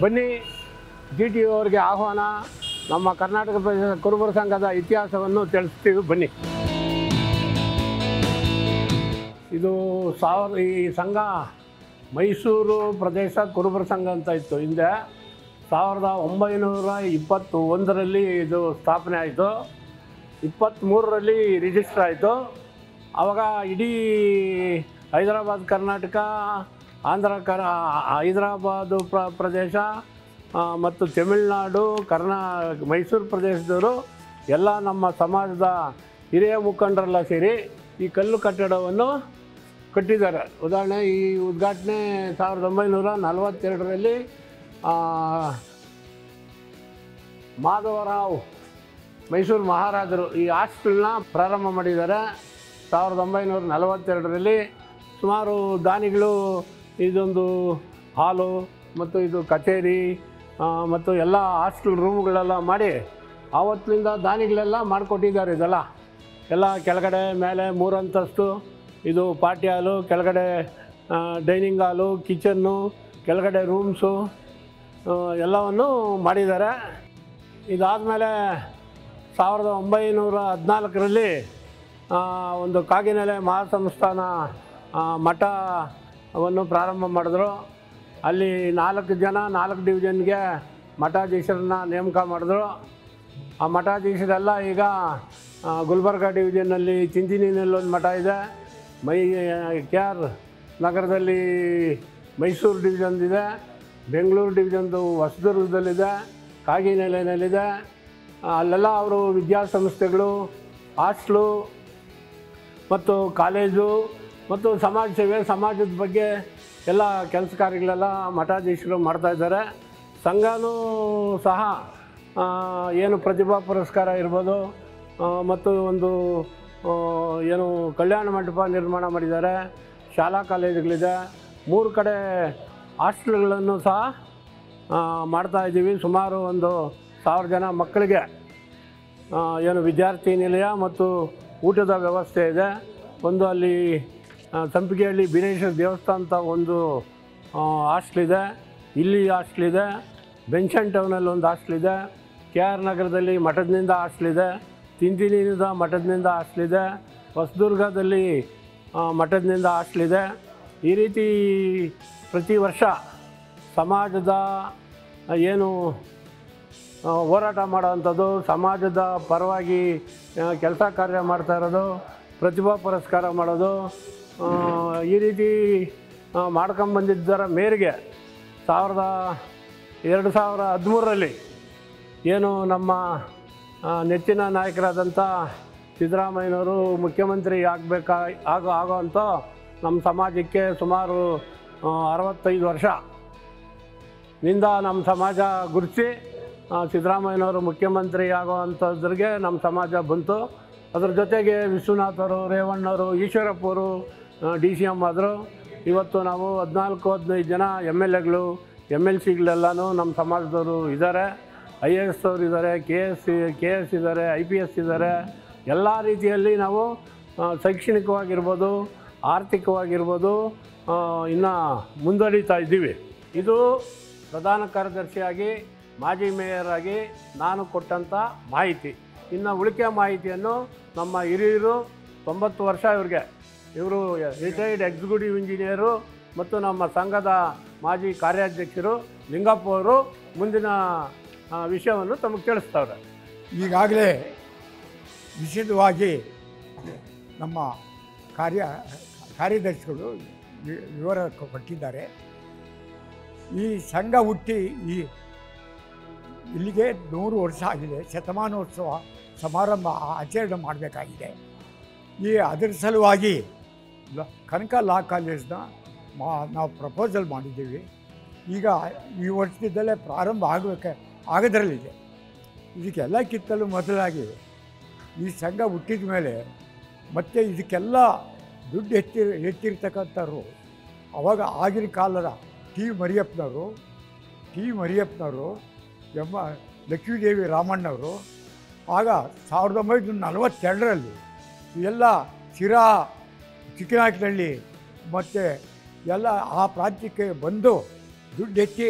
ಬನ್ನಿ G T ಅವರಿಗೆ ಆಹ್ವಾನ ನಮ್ಮ ಕರ್ನಾಟಕ ಪ್ರದೇಶ ಕುರುಬರ ಸಂಘದ ಇತಿಹಾಸವನ್ನು ತಿಳಿಸ್ತೀವಿ ಬನ್ನಿ ಇದು ಸಾವಿರ ಈ ಸಂಘ ಮೈಸೂರು ಪ್ರದೇಶ ಕುರುಬರ ಸಂಘ ಅಂತ ಇತ್ತು ಹಿಂದೆ ಸಾವಿರದ ಒಂಬೈನೂರ ಇಪ್ಪತ್ತು ಒಂದರಲ್ಲಿ ಇದು ಸ್ಥಾಪನೆ ಆಯಿತು ಇಪ್ಪತ್ತ್ಮೂರರಲ್ಲಿ ರಿಜಿಸ್ಟರ್ ಆಯಿತು ಆವಾಗ ಇಡೀ ಹೈದರಾಬಾದ್ ಕರ್ನಾಟಕ ಆಂಧ್ರ ಕರ ಹೈದರಾಬಾದು ಪ್ರ ಪ್ರದೇಶ ಆ, ಮತ್ತು ತಮಿಳುನಾಡು ಕರ್ನಾ ಮೈಸೂರು ಪ್ರದೇಶದವರು ಎಲ್ಲ ನಮ್ಮ ಸಮಾಜದ ಹಿರಿಯ ಮುಖಂಡರೆಲ್ಲ ಸೇರಿ ಈ ಕಲ್ಲು ಕಟ್ಟಡವನ್ನು ಕಟ್ಟಿದ್ದಾರೆ ಉದಾಹರಣೆ ಈ ಉದ್ಘಾಟನೆ ಸಾವಿರದ ಒಂಬೈನೂರ ನಲವತ್ತೆರಡರಲ್ಲಿ ಆ, ಮಾಧವರಾವ್ ಮೈಸೂರು ಮಹಾರಾಜರು ಈ ಹಾಸ್ಟೆಲ್ನ ಪ್ರಾರಂಭ ಮಾಡಿದ್ದಾರೆ ಸಾವಿರದ ಒಂಬೈನೂರ ನಲವತ್ತೆರಡರಲ್ಲಿ ಸುಮಾರು ದಾನಿಗಳು ಇದೊಂದು ಹಾಲು ಮತ್ತು ಇದು ಕಚೇರಿ ಆ, ಮತ್ತು ಎಲ್ಲ ಹಾಸ್ಟೆಲ್ ರೂಮ್ಗಳೆಲ್ಲ ಮಾಡಿ ಆವತ್ತಿನಿಂದ ದಾನಿಗಳೆಲ್ಲ ಮಾಡಿಕೊಟ್ಟಿದ್ದಾರೆ ಇದೆಲ್ಲ ಎಲ್ಲ ಕೆಳಗಡೆ ಮೇಲೆ ಮೂರಂತಸ್ತು ಇದು ಪಾರ್ಟಿ ಹಾಲು ಕೆಳಗಡೆ ಡೈನಿಂಗ್ ಹಾಲು ಕಿಚನ್ನು ಕೆಳಗಡೆ ರೂಮ್ಸು ಆ, ಎಲ್ಲವನ್ನು ಮಾಡಿದ್ದಾರೆ ಇದಾದಮೇಲೆ ಸಾವಿರದ ಒಂಬೈನೂರ ಹದಿನಾಲ್ಕರಲ್ಲಿ ಒಂದು ಕಾಗಿನೆಲೆ ಮಹಾಸಂಸ್ಥಾನ ಆ, ಮಠವನ್ನು ಪ್ರಾರಂಭ ಮಾಡಿದ್ರು ಅಲ್ಲಿ ನಾಲ್ಕು ಜನ ನಾಲ್ಕು ಡಿವಿಷನ್ಗೆ ಮಠಾಧೀಶರನ್ನ ನೇಮಕ ಮಾಡಿದ್ರು ಆ ಮಠಾಧೀಶರೆಲ್ಲ ಈಗ ಆ, ಗುಲ್ಬರ್ಗ ಡಿವಿಷನ್ನಲ್ಲಿ ಚಿಂಚಿನಿನಲ್ಲಿ ಒಂದು ಮಠ ಇದೆ ಮೈ ಕೆ ಆರ್ ನಗರದಲ್ಲಿ ಮೈಸೂರು ಡಿವಿಷನ್ ಇದೆ ಬೆಂಗಳೂರು ಡಿವಿಷನ್ದು ಹೊಸದುರ್ಗದಲ್ಲಿದೆ ಕಾಗಿನೆಲೆನಲ್ಲಿದೆ ಆ, ಅಲ್ಲೆಲ್ಲ ಅವರು ವಿದ್ಯಾಸಂಸ್ಥೆಗಳು ಹಾಸ್ಟ್ಲು ಮತ್ತು ಕಾಲೇಜು ಮತ್ತು ಸಮಾಜ ಸೇವೆ ಸಮಾಜದ ಬಗ್ಗೆ ಎಲ್ಲ ಕೆಲಸ ಕಾರ್ಯಗಳೆಲ್ಲ ಮಠಾಧೀಶರು ಮಾಡ್ತಾಯಿದ್ದಾರೆ ಸಂಘನೂ ಸಹ ಆ, ಏನು ಪ್ರತಿಭಾ ಪುರಸ್ಕಾರ ಇರ್ಬೋದು ಆ, ಮತ್ತು ಒಂದು ಆ, ಏನು ಕಲ್ಯಾಣ ಮಂಟಪ ನಿರ್ಮಾಣ ಮಾಡಿದ್ದಾರೆ ಶಾಲಾ ಕಾಲೇಜುಗಳಿದೆ ಮೂರು ಕಡೆ ಹಾಸ್ಟೆಲ್ಗಳನ್ನು ಸಹ ಆ, ಮಾಡ್ತಾ ಇದ್ದೀವಿ ಸುಮಾರು ಒಂದು ಸಾವಿರ ಜನ ಮಕ್ಕಳಿಗೆ ಆ, ಏನು ವಿದ್ಯಾರ್ಥಿ ನಿಲಯ ಮತ್ತು ಊಟದ ವ್ಯವಸ್ಥೆ ಇದೆ ಒಂದು ಅಲ್ಲಿ ಆ, ಸಂಪಿಗೆಹಳ್ಳಿ ಬೀರೇಶ್ವರ ದೇವಸ್ಥಾನ ಅಂತ ಒಂದು ಹಾಸ್ಟ್ಲ್ ಇದೆ ಇಲ್ಲಿ ಹಾಸ್ಟ್ಲ್ ಇದೆ ಬೆನ್ಷನ್ ಟೌನಲ್ಲಿ ಒಂದು ಹಾಸ್ಟ್ಲ್ ಇದೆ ಕೆ ಆರ್ ನಗರದಲ್ಲಿ ಮಠದಿಂದ ಹಾಸ್ಟ್ಲ್ ಇದೆ ತಿಂತಿನಿಂದ ಮಠದಿಂದ ಹಾಸ್ಟ್ಲ್ ಇದೆ ಹೊಸದುರ್ಗದಲ್ಲಿ ಆ, ಮಠದಿಂದ ಹಾಸ್ಟ್ಲ್ ಇದೆ ಈ ರೀತಿ ಪ್ರತಿ ವರ್ಷ ಸಮಾಜದ ಆ, ಏನು ಆ, ಹೋರಾಟ ಮಾಡೋವಂಥದ್ದು ಸಮಾಜದ ಪರವಾಗಿ ಕೆಲಸ ಕಾರ್ಯ ಮಾಡ್ತಾ ಇರೋದು ಪ್ರತಿಭಾ ಪುರಸ್ಕಾರ ಮಾಡೋದು ಆ, ಈ ರೀತಿ ಆ, ಮಾಡ್ಕೊಂಬಂದಿದ್ದರ ಮೇರೆಗೆ ಸಾವಿರದ ಎರಡು ಸಾವಿರ ಹದಿಮೂರರಲ್ಲಿ ಏನು ನಮ್ಮ ಆ, ನೆಚ್ಚಿನ ನಾಯಕರಾದಂಥ ಸಿದ್ದರಾಮಯ್ಯನವರು ಮುಖ್ಯಮಂತ್ರಿ ಆಗಬೇಕಾ ಆಗೋ ಆಗೋ ಅಂತ ನಮ್ಮ ಸಮಾಜಕ್ಕೆ ಸುಮಾರು ಆ, ಅರವತ್ತೈದು ವರ್ಷ ನಿಂದ ನಮ್ಮ ಸಮಾಜ ಗುರುತಿಸಿ ಸಿದ್ದರಾಮಯ್ಯನವರು ಮುಖ್ಯಮಂತ್ರಿ ಆಗೋವಂಥದ್ರಿಗೆ ನಮ್ಮ ಸಮಾಜ ಬಂತು ಅದ್ರ ಜೊತೆಗೆ ವಿಶ್ವನಾಥವರು ರೇವಣ್ಣವರು ಈಶ್ವರಪ್ಪವರು ಡಿ ಸಿ ಎಮ್ ಆದರು ಇವತ್ತು ನಾವು ಹದಿನಾಲ್ಕು ಹದಿನೈದು ಜನ ಎಮ್ ಎಲ್ ಎಗಳು ಎಮ್ ಎಲ್ ಸಿಗಳೆಲ್ಲನೂ ನಮ್ಮ ಸಮಾಜದವರು ಇದ್ದಾರೆ ಐ ಎ ಎಸ್ ಅವರು ಇದ್ದಾರೆ ಕೆ ಎಸ್ ಕೆ ಎಸ್ ಇದ್ದಾರೆ ಐ ಪಿ ಎಸ್ ಇದ್ದಾರೆ ಎಲ್ಲ ರೀತಿಯಲ್ಲಿ ನಾವು ಆ, ಶೈಕ್ಷಣಿಕವಾಗಿರ್ಬೋದು ಆರ್ಥಿಕವಾಗಿರ್ಬೋದು ಇನ್ನು ಮುಂದುವರಿತಾ ಇದ್ದೀವಿ ಇದು ಪ್ರಧಾನ ಕಾರ್ಯದರ್ಶಿಯಾಗಿ ಮಾಜಿ ಮೇಯರ್ ಆಗಿ ನಾನು ಕೊಟ್ಟಂಥ ಮಾಹಿತಿ ಇನ್ನು ಉಳಿಕೆ ಮಾಹಿತಿಯನ್ನು ನಮ್ಮ ಹಿರಿಯರು ತೊಂಬತ್ತು ವರ್ಷ ಇವ್ರಿಗೆ ಇವರು ರಿಟೈರ್ಡ್ ಎಕ್ಸಿಕ್ಯೂಟಿವ್ ಇಂಜಿನಿಯರು ಮತ್ತು ನಮ್ಮ ಸಂಘದ ಮಾಜಿ ಕಾರ್ಯಾಧ್ಯಕ್ಷರು ಲಿಂಗಪ್ಪ ಅವರು ಮುಂದಿನ ಆ, ವಿಷಯವನ್ನು ತಮಗೆ ತಿಳಿಸ್ತವ್ರೆ ಈಗಾಗಲೇ ವಿಶದವಾಗಿ ನಮ್ಮ ಕಾರ್ಯ ಕಾರ್ಯದರ್ಶಿಗಳು ವಿ- ವಿವರ ಕೊ- ಕೊಟ್ಟಿದ್ದಾರೆ ಈ ಸಂಘ ಹುಟ್ಟಿ ಈ ಇಲ್ಲಿಗೆ ನೂರು ವರ್ಷ ಆಗಿದೆ ಶತಮಾನೋತ್ಸವ ಸಮಾರಂಭ ಆಚರಣೆ ಮಾಡಬೇಕಾಗಿದೆ ಈ ಅದರ ಸಲುವಾಗಿ ಲ- ಕನಕ ಲಾ ಕಾಲೇಜ್ನ ಮಾ ನಾವು ಪ್ರಪೋಸಲ್ ಮಾಡಿದ್ದೀವಿ ಈಗ ಈ ವರ್ಷದಿಂದಲೇ ಪ್ರಾರಂಭ ಆಗಬೇಕ ಆಗೋದ್ರಲ್ಲಿದೆ ಇದಕ್ಕೆಲ್ಲಕ್ಕಿಂತಲೂ ಮೊದಲಾಗಿ ಈ ಸಂಘ ಹುಟ್ಟಿದ ಮೇಲೆ ಮತ್ತೆ ಇದಕ್ಕೆಲ್ಲ ದುಡ್ಡು ಹೆಚ್ಚಿ ಹೆಚ್ಚಿರ್ತಕ್ಕಂಥವ್ರು ಅವಾಗ ಆಗಿನ ಕಾಲದ ಟಿ ಮರಿಯಪ್ಪನವರು ಟಿ ಮರಿಯಪ್ಪನವರು ಎಮ್ಮ ಲಕ್ಷ್ಮೀದೇವಿ ರಾಮಣ್ಣವರು ಆಗ ಸಾವಿರದ ಒಂಬೈನೂರ ನಲವತ್ತೆರಡರಲ್ಲಿ ಎಲ್ಲ ಸಿರಾ ಚಿಕ್ಕನಾಯಕನಹಳ್ಳಿ ಮತ್ತು ಎಲ್ಲ ಆ ಪ್ರಾಂತ್ಯಕ್ಕೆ ಬಂದು ದುಡ್ಡು ಹೆಚ್ಚಿ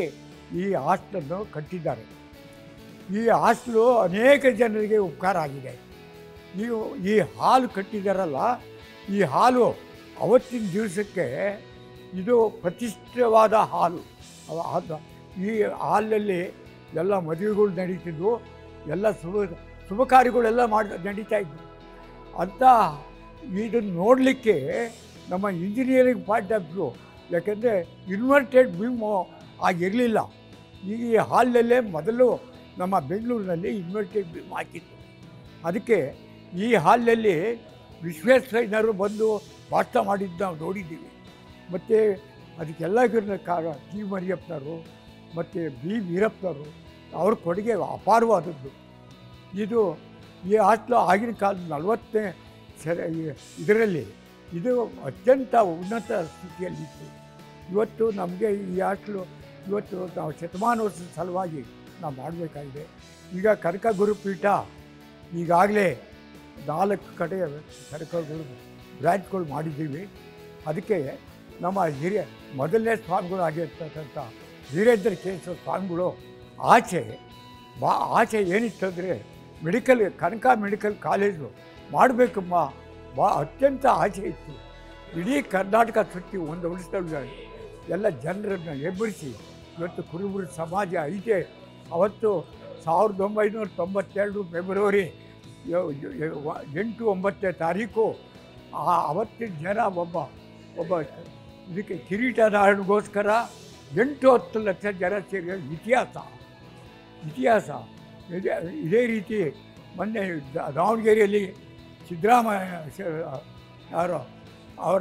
ಈ ಹಾಸ್ಟೆಲನ್ನು ಕಟ್ಟಿದ್ದಾರೆ ಈ ಹಾಸ್ಟೆಲು ಅನೇಕ ಜನರಿಗೆ ಉಪಕಾರ ಆಗಿದೆ ನೀವು ಈ ಹಾಲು ಕಟ್ಟಿದಾರಲ್ಲ ಈ ಹಾಲು ಅವತ್ತಿನ ದಿವಸಕ್ಕೆ ಇದು ಪ್ರತಿಷ್ಠಿತವಾದ ಹಾಲು ಅವ- ಅದು ಈ ಹಾಲಲ್ಲಿ ಎಲ್ಲ ಮದುವೆಗಳು ನಡೀತಿದ್ವು ಎಲ್ಲ ಶುಭ ಶುಭ ಕಾರ್ಯಗಳೆಲ್ಲ ಮಾಡಿ ನಡೀತಾ ಇದ್ವು ಅಂತ ಇದನ್ನು ನೋಡಲಿಕ್ಕೆ ನಮ್ಮ ಇಂಜಿನಿಯರಿಂಗ್ ಪಾಯಿಂಟ್ ಆಫ್ ವ್ಯೂ ಯಾಕೆಂದರೆ ಇನ್ವರ್ಟೆಡ್ ಬಿಮ್ಮು ಆಗಿರಲಿಲ್ಲ ಈ ಹಾಲಲ್ಲೇ ಮೊದಲು ನಮ್ಮ ಬೆಂಗಳೂರಿನಲ್ಲಿ ಇನ್ವರ್ಟೆಡ್ ಬಿಮ್ ಹಾಕಿತ್ತು ಅದಕ್ಕೆ ಈ ಹಾಲಲ್ಲಿ ವಿಶ್ವೇಶ್ವರಯ್ಯನವರು ಬಂದು ಭಾಷಣ ಮಾಡಿದ್ದು ನಾವು ನೋಡಿದ್ದೀವಿ ಮತ್ತು ಅದಕ್ಕೆಲ್ಲ ಕಾರಣ ಟಿ ಮರಿಯಪ್ಪನವರು ಮತ್ತು ಬಿ ವೀರಪ್ಪನವರು ಅವ್ರ ಕೊಡುಗೆ ಅಪಾರವಾದದ್ದು ಇದು ಈ ಹಾಸ್ಟ್ಲು ಆಗಿನ ಕಾಲದ ನಲವತ್ತನೇ ಸರ ಇದರಲ್ಲಿ ಇದು ಅತ್ಯಂತ ಉನ್ನತ ಸ್ಥಿತಿಯಲ್ಲಿತ್ತು ಇವತ್ತು ನಮಗೆ ಈ ಹಾಸ್ಟ್ಲು ಇವತ್ತು ನಾವು ಶತಮಾನೋತ್ಸವದ ಸಲುವಾಗಿ ನಾವು ಮಾಡಬೇಕಾಗಿದೆ ಈಗ ಕನಕ ಗುರುಪೀಠ ಈಗಾಗಲೇ ನಾಲ್ಕು ಕಡೆ ಕನಕಗಳು ಬ್ರ್ಯಾಂಚ್ಗಳು ಮಾಡಿದ್ದೀವಿ ಅದಕ್ಕೆ ನಮ್ಮ ಹಿರಿಯ ಮೊದಲನೇ ಸ್ವಾಮಿಗಳು ಆಗಿರ್ತಕ್ಕಂಥ ವೀರೇಂದ್ರ ಕೇಶವ ಸ್ವಾಮಿಗಳು ಆಚೆ ಬಾ ಆಚೆ ಏನಿತ್ತಂದರೆ ಮೆಡಿಕಲ್ ಕನಕ ಮೆಡಿಕಲ್ ಕಾಲೇಜು ಮಾಡಬೇಕಮ್ಮ ಬಾ ಅತ್ಯಂತ ಆಸೆ ಇತ್ತು ಇಡೀ ಕರ್ನಾಟಕ ಸುತ್ತಿ ಒಂದು ವರ್ಷದಲ್ಲಿ ಎಲ್ಲ ಜನರನ್ನು ಎಬ್ಬರಿಸಿ ಇವತ್ತು ಕುರುಬರ ಸಮಾಜ ಐತೆ ಅವತ್ತು ಸಾವಿರದ ಒಂಬೈನೂರ ತೊಂಬತ್ತೆರಡು ಫೆಬ್ರವರಿ ಯ- ಯ- ವ- ಎಂಟು ಒಂಬತ್ತನೇ ತಾರೀಕು ಆ ಅವತ್ತಿನ ಜನ ಒಬ್ಬ ಒಬ್ಬ ಇದಕ್ಕೆ ಕಿರೀಟಧಾರಣಗೋಸ್ಕರ ಎಂಟು ಹತ್ತು ಲಕ್ಷ ಜನ ಸೇರಿ ಇತಿಹಾಸ ಇತಿಹಾಸ ಇದೇ ಇದೇ ರೀತಿ ಮೊನ್ನೆ ದ- ದಾವಣಗೆರೆಯಲ್ಲಿ ಸಿದ್ದರಾಮಯ್ಯ ಶ- ಯಾರೋ ಅವರ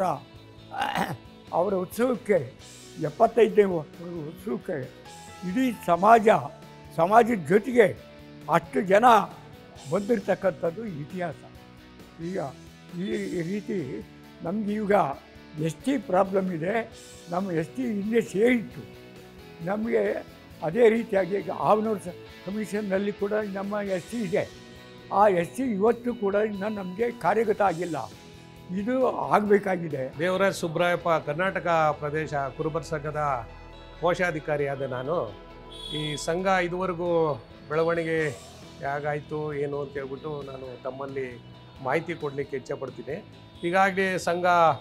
ಅವರ ಉತ್ಸವಕ್ಕೆ ಎಪ್ಪತ್ತೈದನೇ ಉತ್ಸವಕ್ಕೆ ಇಡೀ ಸಮಾಜ ಸಮಾಜದ ಜೊತೆಗೆ ಅಷ್ಟು ಜನ ಬಂದಿರತಕ್ಕಂಥದ್ದು ಇತಿಹಾಸ ಈಗ ಈ ರೀತಿ ನಮ್ಗೆ ಈಗ ಎಸ್ ಟಿ ಪ್ರಾಬ್ಲಮ್ ಇದೆ ನಮ್ಮ ಎಸ್ ಟಿ ಹಿಂದೆ ಸೇರಿತ್ತು ನಮಗೆ ಅದೇ ರೀತಿಯಾಗಿ ಈಗ ಆವನೂರು ಸ ಕಮಿಷನ್ನಲ್ಲಿ ಕೂಡ ನಮ್ಮ ಎಸ್ ಟಿ ಇದೆ ಆ ಎಸ್ ಟಿ ಇವತ್ತು ಕೂಡ ಇನ್ನು ನಮಗೆ ಕಾರ್ಯಗತ ಆಗಿಲ್ಲ ಇದು ಆಗಬೇಕಾಗಿದೆ ದೇವರಾಜ್ ಸುಬ್ರಾಯಪ್ಪ ಕರ್ನಾಟಕ ಪ್ರದೇಶ ಕುರುಬರ ಸಂಘದ ಕೋಶಾಧಿಕಾರಿಯಾದ ನಾನು ಈ ಸಂಘ ಇದುವರೆಗೂ ಬೆಳವಣಿಗೆ ಹೇಗಾಯಿತು ಏನು ಅಂತ ಹೇಳ್ಬಿಟ್ಟು ನಾನು ತಮ್ಮಲ್ಲಿ ಮಾಹಿತಿ ಕೊಡಲಿಕ್ಕೆ ಇಚ್ಛೆಪಡ್ತೀನಿ ಈಗಾಗಲೇ ಸಂಘ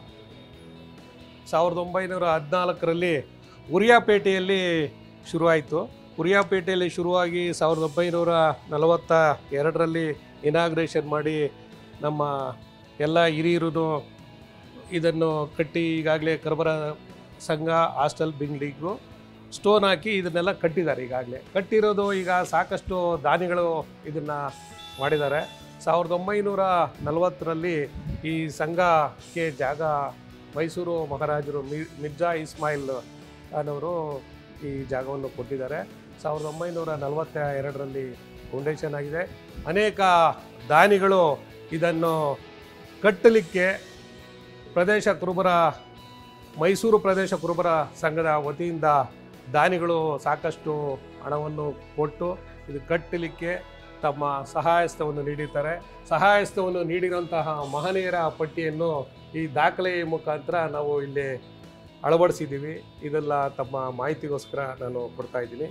ಸಾವಿರದ ಒಂಬೈನೂರ ಹದಿನಾಲ್ಕರಲ್ಲಿ ಉರಿಯಾಪೇಟೆಯಲ್ಲಿ ಶುರುವಾಯಿತು ಉರಿಯಾಪೇಟೆಯಲ್ಲಿ ಶುರುವಾಗಿ ಸಾವಿರದ ಒಂಬೈನೂರ ನಲವತ್ತ ಎರಡರಲ್ಲಿ ಇನಾಗ್ರೇಷನ್ ಮಾಡಿ ನಮ್ಮ ಎಲ್ಲ ಹಿರಿಯರು ಇದನ್ನು ಕಟ್ಟಿ ಈಗಾಗಲೇ ಕರ್ಬರ ಸಂಘ ಹಾಸ್ಟೆಲ್ ಬಿಂಗ್ಲಿಗೂ ಸ್ಟೋನ್ ಹಾಕಿ ಇದನ್ನೆಲ್ಲ ಕಟ್ಟಿದ್ದಾರೆ ಈಗಾಗಲೇ ಕಟ್ಟಿರೋದು ಈಗ ಸಾಕಷ್ಟು ದಾನಿಗಳು ಇದನ್ನು ಮಾಡಿದ್ದಾರೆ ಸಾವಿರದ ಒಂಬೈನೂರ ನಲವತ್ತರಲ್ಲಿ ಈ ಸಂಘಕ್ಕೆ ಜಾಗ ಮೈಸೂರು ಮಹಾರಾಜರು ಮಿ ಮಿರ್ಜಾ ಇಸ್ಮಾಯಿಲ್ ಅನ್ನೋರು ಈ ಜಾಗವನ್ನು ಕೊಟ್ಟಿದ್ದಾರೆ ಸಾವಿರದ ಒಂಬೈನೂರ ನಲವತ್ತ ಎರಡರಲ್ಲಿ ಫೌಂಡೇಶನ್ ಆಗಿದೆ ಅನೇಕ ದಾನಿಗಳು ಇದನ್ನು ಕಟ್ಟಲಿಕ್ಕೆ ಪ್ರದೇಶ ಕುರುಬರ ಮೈಸೂರು ಪ್ರದೇಶ ಕುರುಬರ ಸಂಘದ ವತಿಯಿಂದ ದಾನಿಗಳು ಸಾಕಷ್ಟು ಹಣವನ್ನು ಕೊಟ್ಟು ಇದು ಕಟ್ಟಲಿಕ್ಕೆ ತಮ್ಮ ಸಹಾಯಸ್ತವನ್ನು ನೀಡಿರ್ತಾರೆ ಸಹಾಯಸ್ತವನ್ನು ನೀಡಿರುವಂತಹ ಮಹನೀಯರ ಪಟ್ಟಿಯನ್ನು ಈ ದಾಖಲೆಯ ಮುಖಾಂತರ ನಾವು ಇಲ್ಲಿ ಅಳವಡಿಸಿದ್ದೀವಿ ಇದೆಲ್ಲ ತಮ್ಮ ಮಾಹಿತಿಗೋಸ್ಕರ ನಾನು ಕೊಡ್ತಾ ಇದ್ದೀನಿ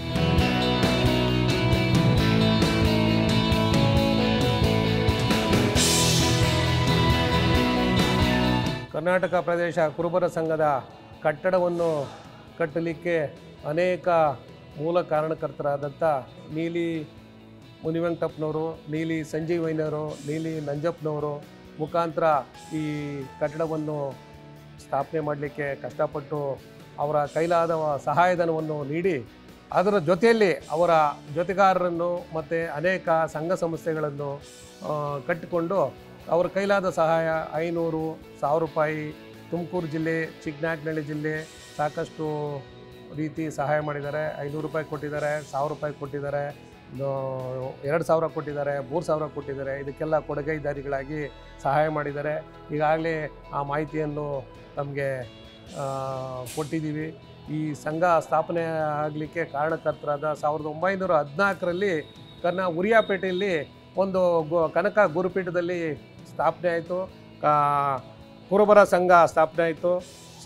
ಕರ್ನಾಟಕ ಪ್ರದೇಶ ಕುರುಬರ ಸಂಘದ ಕಟ್ಟಡವನ್ನು ಕಟ್ಟಲಿಕ್ಕೆ ಅನೇಕ ಮೂಲ ಕಾರಣಕರ್ತರಾದಂಥ ನೀಲಿ ಮುನಿವೆಂಕಟಪ್ಪನವರು ನೀಲಿ ಸಂಜೀವಯ್ಯನವರು ನೀಲಿ ನಂಜಪ್ಪನವರು ಮುಖಾಂತರ ಈ ಕಟ್ಟಡವನ್ನು ಸ್ಥಾಪನೆ ಮಾಡಲಿಕ್ಕೆ ಕಷ್ಟಪಟ್ಟು ಅವರ ಕೈಲಾದ ಸಹಾಯಧನವನ್ನು ನೀಡಿ ಅದರ ಜೊತೆಯಲ್ಲಿ ಅವರ ಜೊತೆಗಾರರನ್ನು ಮತ್ತು ಅನೇಕ ಸಂಘ ಸಂಸ್ಥೆಗಳನ್ನು ಆ, ಕಟ್ಟಿಕೊಂಡು ಅವರ ಕೈಲಾದ ಸಹಾಯ ಐನೂರು ಸಾವಿರ ರೂಪಾಯಿ ತುಮಕೂರು ಜಿಲ್ಲೆ ಚಿಕ್ಕನಾಯಕನಹಳ್ಳಿ ಜಿಲ್ಲೆ ಸಾಕಷ್ಟು ರೀತಿ ಸಹಾಯ ಮಾಡಿದ್ದಾರೆ ಐನೂರು ರೂಪಾಯಿ ಕೊಟ್ಟಿದ್ದಾರೆ ಸಾವಿರ ರೂಪಾಯಿ ಕೊಟ್ಟಿದ್ದಾರೆ ಇನ್ನು ಎರಡು ಸಾವಿರ ಕೊಟ್ಟಿದ್ದಾರೆ ಮೂರು ಸಾವಿರ ಕೊಟ್ಟಿದ್ದಾರೆ ಇದಕ್ಕೆಲ್ಲ ಕೊಡುಗೈದಾರಿಗಳಾಗಿ ಸಹಾಯ ಮಾಡಿದ್ದಾರೆ ಈಗಾಗಲೇ ಆ ಮಾಹಿತಿಯನ್ನು ನಮಗೆ ಕೊಟ್ಟಿದ್ದೀವಿ ಈ ಸಂಘ ಸ್ಥಾಪನೆ ಆಗಲಿಕ್ಕೆ ಕಾರಣಕರ್ತರಾದ ಸಾವಿರದ ಒಂಬೈನೂರ ಹದಿನಾಲ್ಕರಲ್ಲಿ ಕರ್ನಾ ಉರಿಯಾಪೇಟೆಯಲ್ಲಿ ಒಂದು ಗು ಕನಕ ಗುರುಪೀಠದಲ್ಲಿ ಸ್ಥಾಪನೆ ಆಯಿತು ಕುರುಬರ ಸಂಘ ಸ್ಥಾಪನೆ ಆಯಿತು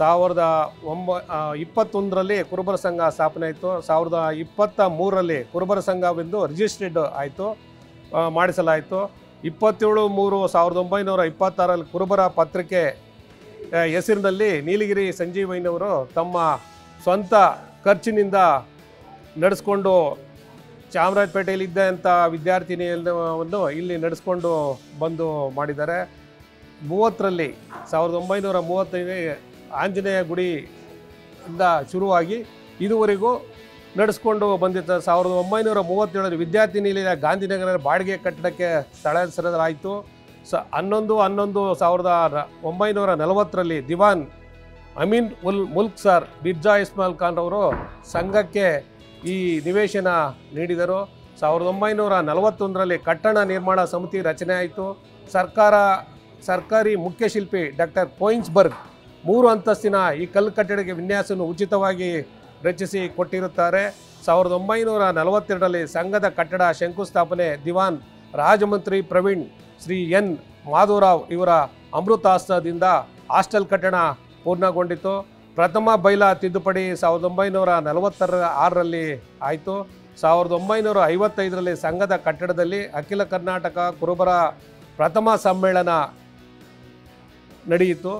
ಸಾವಿರದ ಒಂಬ ಆ, ಇಪ್ಪತ್ತೊಂದರಲ್ಲಿ ಕುರುಬರ ಸಂಘ ಸ್ಥಾಪನೆ ಆಯಿತು ಸಾವಿರದ ಇಪ್ಪತ್ತ ಮೂರರಲ್ಲಿ ಕುರುಬರ ಸಂಘವೆಂದು ರಿಜಿಸ್ಟ್ರೇಡ್ ಆಯಿತು ಆ, ಮಾಡಿಸಲಾಯಿತು ಇಪ್ಪತ್ತೇಳು ಮೂರು ಸಾವಿರದ ಒಂಬೈನೂರ ಇಪ್ಪತ್ತಾರಲ್ಲಿ ಕುರುಬರ ಪತ್ರಿಕೆ ಆ, ಹೆಸರಿನಲ್ಲಿ ನೀಲಗಿರಿ ಸಂಜೀವಯ್ಯನವರು ತಮ್ಮ ಸ್ವಂತ ಖರ್ಚಿನಿಂದ ನಡೆಸ್ಕೊಂಡು ಚಾಮರಾಜಪೇಟೆಯಲ್ಲಿದ್ದಂಥ ವಿದ್ಯಾರ್ಥಿನಿಯನ್ನು ಇಲ್ಲಿ ನಡೆಸ್ಕೊಂಡು ಬಂದು ಮಾಡಿದ್ದಾರೆ ಮೂವತ್ತರಲ್ಲಿ ಸಾವಿರದ ಒಂಬೈನೂರ ಮೂವತ್ತೈದನೇ ಆಂಜನೇಯ ಗುಡಿಯಿಂದ ಶುರುವಾಗಿ ಇದುವರೆಗೂ ನಡೆಸ್ಕೊಂಡು ಬಂದಿದ್ದ ಸಾವಿರದ ಒಂಬೈನೂರ ಮೂವತ್ತೇಳರಲ್ಲಿ ವಿದ್ಯಾರ್ಥಿನಿಲಯ ಗಾಂಧಿನಗರ ಬಾಡಿಗೆ ಕಟ್ಟಡಕ್ಕೆ ಸ್ಥಳಾಂತರಲಾಯಿತು ಸ ಹನ್ನೊಂದು ಹನ್ನೊಂದು ಸಾವಿರದ ರ- ಒಂಬೈನೂರ ನಲವತ್ತರಲ್ಲಿ ದಿವಾನ್ ಅಮೀನ್ ಉಲ್ ಮುಲ್ಕ್ ಸರ್ ಬಿರ್ಜಾ ಇಸ್ಮಾಲ್ ಖಾನ್ ಅವರು ಸಂಘಕ್ಕೆ ಈ ನಿವೇಶನ ನೀಡಿದರು ಸಾವಿರದ ಒಂಬೈನೂರ ನಲವತ್ತೊಂದರಲ್ಲಿ ಕಟ್ಟಡ ನಿರ್ಮಾಣ ಸಮಿತಿ ರಚನೆ ಆಯಿತು ಸರ್ಕಾರ ಸರ್ಕಾರಿ ಮುಖ್ಯ ಶಿಲ್ಪಿ ಡಾಕ್ಟರ್ ಕೋಯಿನ್ಸ್ಬರ್ಗ್ ಮೂರು ಅಂತಸ್ತಿನ ಈ ಕಲ್ಲು ಕಟ್ಟಡಕ್ಕೆ ವಿನ್ಯಾಸವನ್ನು ಉಚಿತವಾಗಿ ರಚಿಸಿ ಕೊಟ್ಟಿರುತ್ತಾರೆ ಸಾವಿರದ ಒಂಬೈನೂರ ನಲವತ್ತೆರಡರಲ್ಲಿ ಸಂಘದ ಕಟ್ಟಡ ಶಂಕುಸ್ಥಾಪನೆ ದಿವಾನ್ ರಾಜಮಂತ್ರಿ ಪ್ರವೀಣ್ ಶ್ರೀ ಎನ್ ಮಾಧವರಾವ್ ಇವರ ಅಮೃತಾಸ್ತ್ರದಿಂದ ಹಾಸ್ಟೆಲ್ ಕಟ್ಟಡ ಪೂರ್ಣಗೊಂಡಿತು ಪ್ರಥಮ ಬೈಲಾ ತಿದ್ದುಪಡಿ ಸಾವಿರದ ಒಂಬೈನೂರ ನಲವತ್ತರ ಆರರಲ್ಲಿ ಆಯಿತು ಸಾವಿರದ ಒಂಬೈನೂರ ಐವತ್ತೈದರಲ್ಲಿ ಸಂಘದ ಕಟ್ಟಡದಲ್ಲಿ ಅಖಿಲ ಕರ್ನಾಟಕ ಕುರುಬರ ಪ್ರಥಮ ಸಮ್ಮೇಳನ ನಡೆಯಿತು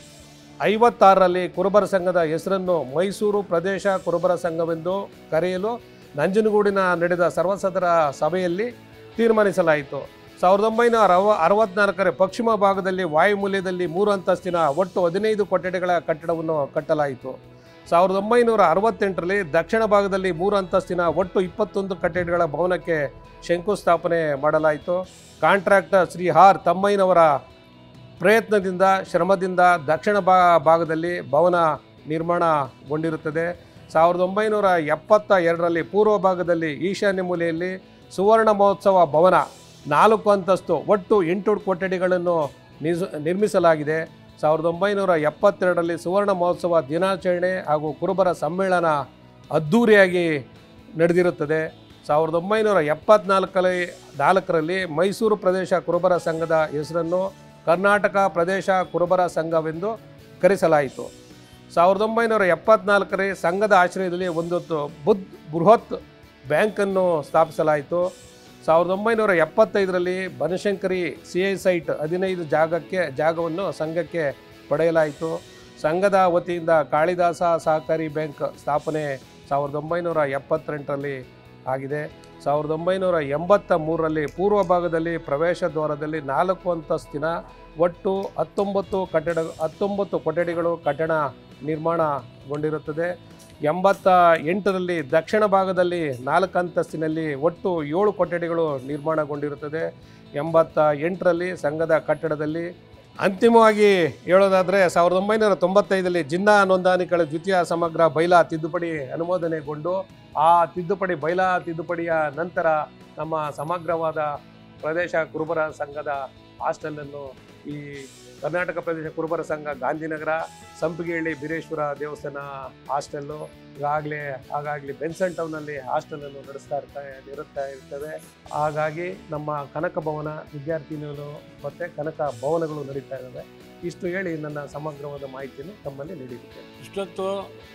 ಐವತ್ತಾರರಲ್ಲಿ ಕುರುಬರ ಸಂಘದ ಹೆಸರನ್ನು ಮೈಸೂರು ಪ್ರದೇಶ ಕುರುಬರ ಸಂಘವೆಂದು ಕರೆಯಲು ನಂಜನಗೂಡಿನ ನಡೆದ ಸರ್ವಸದರ ಸಭೆಯಲ್ಲಿ ತೀರ್ಮಾನಿಸಲಾಯಿತು ಸಾವಿರದ ಒಂಬೈನೂರ ಅರವ ಅರವತ್ನಾಲ್ಕರ ಪಶ್ಚಿಮ ಭಾಗದಲ್ಲಿ ವಾಯುಮೂಲ್ಯದಲ್ಲಿ ಮೂರು ಅಂತಸ್ತಿನ ಒಟ್ಟು ಹದಿನೈದು ಕೊಠಡಿಗಳ ಕಟ್ಟಡವನ್ನು ಕಟ್ಟಲಾಯಿತು ಸಾವಿರದ ಒಂಬೈನೂರ ಅರವತ್ತೆಂಟರಲ್ಲಿ ದಕ್ಷಿಣ ಭಾಗದಲ್ಲಿ ಮೂರು ಅಂತಸ್ತಿನ ಒಟ್ಟು ಇಪ್ಪತ್ತೊಂದು ಕಟ್ಟಡಗಳ ಭವನಕ್ಕೆ ಶಂಕುಸ್ಥಾಪನೆ ಮಾಡಲಾಯಿತು ಕಾಂಟ್ರಾಕ್ಟರ್ ಶ್ರೀ ಆರ್ ತಮ್ಮಯ್ಯನವರ ಪ್ರಯತ್ನದಿಂದ ಶ್ರಮದಿಂದ ದಕ್ಷಿಣ ಭಾ ಭಾಗದಲ್ಲಿ ಭವನ ನಿರ್ಮಾಣಗೊಂಡಿರುತ್ತದೆ ಸಾವಿರದ ಒಂಬೈನೂರ ಎಪ್ಪತ್ತ ಎರಡರಲ್ಲಿ ಪೂರ್ವ ಭಾಗದಲ್ಲಿ ಈಶಾನ್ಯ ಮೂಲೆಯಲ್ಲಿ ಸುವರ್ಣ ಮಹೋತ್ಸವ ಭವನ ನಾಲ್ಕು ಅಂತಸ್ತು ಒಟ್ಟು ಎಂಟು ಕೊಠಡಿಗಳನ್ನು ನಿಸ್ ನಿರ್ಮಿಸಲಾಗಿದೆ ಸಾವಿರದ ಒಂಬೈನೂರ ಎಪ್ಪತ್ತೆರಡರಲ್ಲಿ ಸುವರ್ಣ ಮಹೋತ್ಸವ ದಿನಾಚರಣೆ ಹಾಗೂ ಕುರುಬರ ಸಮ್ಮೇಳನ ಅದ್ಧೂರಿಯಾಗಿ ನಡೆದಿರುತ್ತದೆ ಸಾವಿರದ ಒಂಬೈನೂರ ಎಪ್ಪತ್ನಾಲ್ಕರಲ್ಲಿ ನಾಲ್ಕರಲ್ಲಿ ಮೈಸೂರು ಪ್ರದೇಶ ಕುರುಬರ ಸಂಘದ ಹೆಸರನ್ನು ಕರ್ನಾಟಕ ಪ್ರದೇಶ ಕುರುಬರ ಸಂಘವೆಂದು ಕರೆಸಲಾಯಿತು ಸಾವಿರದ ಒಂಬೈನೂರ ಎಪ್ಪತ್ನಾಲ್ಕರಲ್ಲಿ ಸಂಘದ ಆಶ್ರಯದಲ್ಲಿ ಒಂದು ತ- ಬುದ್ ಬೃಹತ್ ಬ್ಯಾಂಕನ್ನು ಸ್ಥಾಪಿಸಲಾಯಿತು ಸಾವಿರದ ಒಂಬೈನೂರ ಎಪ್ಪತ್ತೈದರಲ್ಲಿ ಬನಶಂಕರಿ ಸಿ ಐ ಸೈಟ್ ಹದಿನೈದು ಜಾಗಕ್ಕೆ ಜಾಗವನ್ನು ಸಂಘಕ್ಕೆ ಪಡೆಯಲಾಯಿತು ಸಂಘದ ವತಿಯಿಂದ ಕಾಳಿದಾಸ ಸಹಕಾರಿ ಬ್ಯಾಂಕ್ ಸ್ಥಾಪನೆ ಸಾವಿರದ ಒಂಬೈನೂರ ಎಪ್ಪತ್ತೆಂಟರಲ್ಲಿ ಆಗಿದೆ ಸಾವಿರದ ಒಂಬೈನೂರ ಎಂಬತ್ತ ಮೂರರಲ್ಲಿ ಪೂರ್ವ ಭಾಗದಲ್ಲಿ ಪ್ರವೇಶ ದ್ವಾರದಲ್ಲಿ ನಾಲ್ಕು ಅಂತಸ್ತಿನ ಒಟ್ಟು ಹತ್ತೊಂಬತ್ತು ಕಟ್ಟಡ ಹತ್ತೊಂಬತ್ತು ಕೊಠಡಿಗಳು ಕಟ್ಟಡ ನಿರ್ಮಾಣಗೊಂಡಿರುತ್ತದೆ ಎಂಬತ್ತ ಎಂಟರಲ್ಲಿ ದಕ್ಷಿಣ ಭಾಗದಲ್ಲಿ ನಾಲ್ಕು ಅಂತಸ್ತಿನಲ್ಲಿ ಒಟ್ಟು ಏಳು ಕೊಠಡಿಗಳು ನಿರ್ಮಾಣಗೊಂಡಿರುತ್ತದೆ ಎಂಬತ್ತ ಎಂಟರಲ್ಲಿ ಸಂಘದ ಕಟ್ಟಡದಲ್ಲಿ ಅಂತಿಮವಾಗಿ ಹೇಳೋದಾದರೆ ಸಾವಿರದ ಒಂಬೈನೂರ ತೊಂಬತ್ತೈದರಲ್ಲಿ ಜಿನ್ನಾ ನೋಂದಾಣಿಗಳ ದ್ವಿತೀಯ ಸಮಗ್ರ ಬೈಲಾ ತಿದ್ದುಪಡಿ ಅನುಮೋದನೆಗೊಂಡು ಆ ತಿದ್ದುಪಡಿ ಬೈಲಾ ತಿದ್ದುಪಡಿಯ ನಂತರ ನಮ್ಮ ಸಮಗ್ರವಾದ ಪ್ರದೇಶ ಕುರುಬರ ಸಂಘದ ಹಾಸ್ಟೆಲನ್ನು ಈ ಕರ್ನಾಟಕ ಪ್ರದೇಶ ಕುರುಬರ ಸಂಘ ಗಾಂಧಿನಗರ ಸಂಪಿಗೆಹಳ್ಳಿ ಬೀರೇಶ್ವರ ದೇವಸ್ಥಾನ ಹಾಸ್ಟೆಲ್ಲು ಈಗಾಗಲೇ ಹಾಗಾಗಲಿ ಬೆನ್ಸನ್ ಟೌನಲ್ಲಿ ಹಾಸ್ಟೆಲನ್ನು ನಡೆಸ್ತಾ ಇರ್ತಾ ಇರುತ್ತಾ ಇರ್ತವೆ ಹಾಗಾಗಿ ನಮ್ಮ ಕನಕ ಭವನ ವಿದ್ಯಾರ್ಥಿನಿಗಳು ಮತ್ತು ಕನಕ ಭವನಗಳು ನಡೀತಾ ಇದ್ದಾವೆ ಇಷ್ಟು ಹೇಳಿ ನನ್ನ ಸಮಗ್ರವಾದ ಮಾಹಿತಿಯನ್ನು ತಮ್ಮಲ್ಲಿ ನೀಡಿದ್ದೇನೆ ಇಷ್ಟೊತ್ತು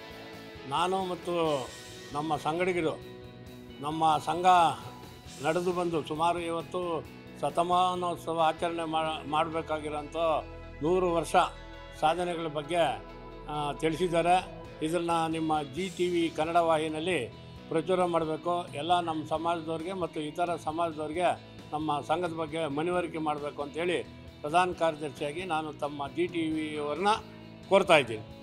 ನಾನು ಮತ್ತು ನಮ್ಮ ಸಂಗಡಿಗರು ನಮ್ಮ ಸಂಘ ನಡೆದು ಬಂದು ಸುಮಾರು ಇವತ್ತು ಶತಮಾನೋತ್ಸವ ಆಚರಣೆ ಮಾಡಬೇಕಾಗಿರೋಂಥ ನೂರು ವರ್ಷ ಸಾಧನೆಗಳ ಬಗ್ಗೆ ಆ, ತಿಳಿಸಿದ್ದಾರೆ ಇದನ್ನು ನಿಮ್ಮ ಜಿ ಟಿ ವಿ ಕನ್ನಡ ವಾಹಿನಿಯಲ್ಲಿ ಪ್ರಚುರ ಮಾಡಬೇಕು ಎಲ್ಲ ನಮ್ಮ ಸಮಾಜದವ್ರಿಗೆ ಮತ್ತು ಇತರ ಸಮಾಜದವ್ರಿಗೆ ನಮ್ಮ ಸಂಘದ ಬಗ್ಗೆ ಮನವರಿಕೆ ಮಾಡಬೇಕು ಅಂತೇಳಿ ಪ್ರಧಾನ ಕಾರ್ಯದರ್ಶಿಯಾಗಿ ನಾನು ತಮ್ಮ ಜಿ ಟಿ ವಿಯವ್ರನ್ನ ಕೋರ್ತಾ ಇದ್ದೀನಿ